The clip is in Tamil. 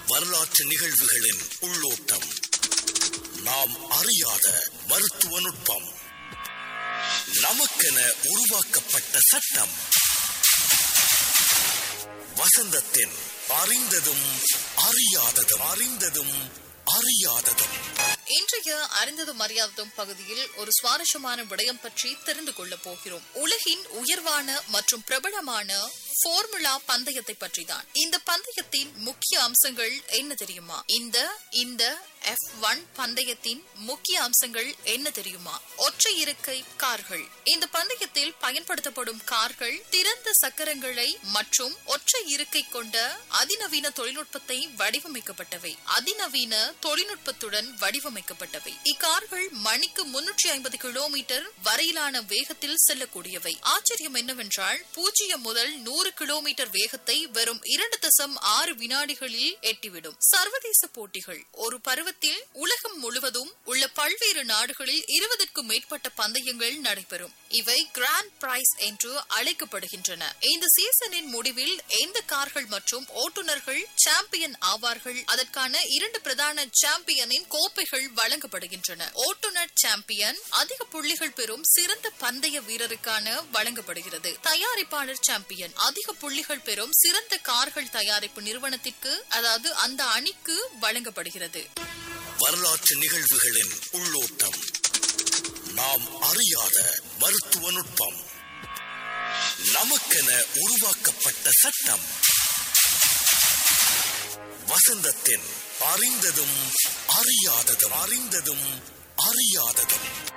வரலாற்று நிகழ்வுகளின் உள்ளோட்டம் நாம் அறியாத மருத்துவ நுட்பம் நமக்கென உருவாக்கப்பட்ட சட்டம் வசந்தத்தின் அறிந்ததும் அறியாததும் அறிந்ததும் அறியாததும் இன்றைய அறிந்ததும் அறியாததும் பகுதியில் ஒரு சுவாரஸ்யமான விடயம் பற்றி தெரிந்து கொள்ளப் போகிறோம் உலகின் உயர்வான மற்றும் பிரபலமான ஃபார்முலா பந்தயத்தை பற்றி தான் இந்த பந்தயத்தின் முக்கிய அம்சங்கள் என்ன தெரியுமா இந்த இந்த எஃப் ஒன் பந்தயத்தின் முக்கிய அம்சங்கள் என்ன தெரியுமா ஒற்றை இருக்கை கார்கள் இந்த பந்தயத்தில் பயன்படுத்தப்படும் கார்கள் திறந்த சக்கரங்களை மற்றும் ஒற்றை இருக்கை கொண்ட அதிநவீன தொழில்நுட்பத்தை வடிவமைக்கப்பட்டவை அதிநவீன தொழில்நுட்பத்துடன் வடிவமைக்கப்பட்டவை இக்கார்கள் மணிக்கு முன்னூற்றி ஐம்பது கிலோமீட்டர் வரையிலான வேகத்தில் செல்லக்கூடியவை ஆச்சரியம் என்னவென்றால் பூஜ்ஜியம் முதல் நூறு கிலோமீட்டர் வேகத்தை வெறும் இரண்டு தசம் ஆறு வினாடிகளில் எட்டிவிடும் சர்வதேச போட்டிகள் ஒரு பருவத்தில் உலகம் முழுவதும் உள்ள பல்வேறு நாடுகளில் இருபதுக்கும் மேற்பட்ட பந்தயங்கள் நடைபெறும் இவை கிராண்ட் பிரைஸ் என்று அழைக்கப்படுகின்றன இந்த சீசனின் முடிவில் எந்த கார்கள் மற்றும் ஓட்டுநர்கள் சாம்பியன் ஆவார்கள் அதற்கான இரண்டு பிரதான சாம்பியனின் கோப்பைகள் வழங்கப்படுகின்றன ஓட்டுநர் சாம்பியன் அதிக புள்ளிகள் பெறும் சிறந்த பந்தய வீரருக்கான வழங்கப்படுகிறது தயாரிப்பாளர் சாம்பியன் அதிக புள்ளிகள் பெறும் சிறந்த கார்கள் தயாரிப்பு நிறுவனத்திற்கு அதாவது அந்த அணிக்கு வழங்கப்படுகிறது வரலாற்று நிகழ்வுகளின் உள்ளோட்டம் நாம் அறியாத மருத்துவ நுட்பம் நமக்கென உருவாக்கப்பட்ட சட்டம் வசந்தத்தின் அறிந்ததும் அறியாததும் அறிந்ததும் அறியாததும்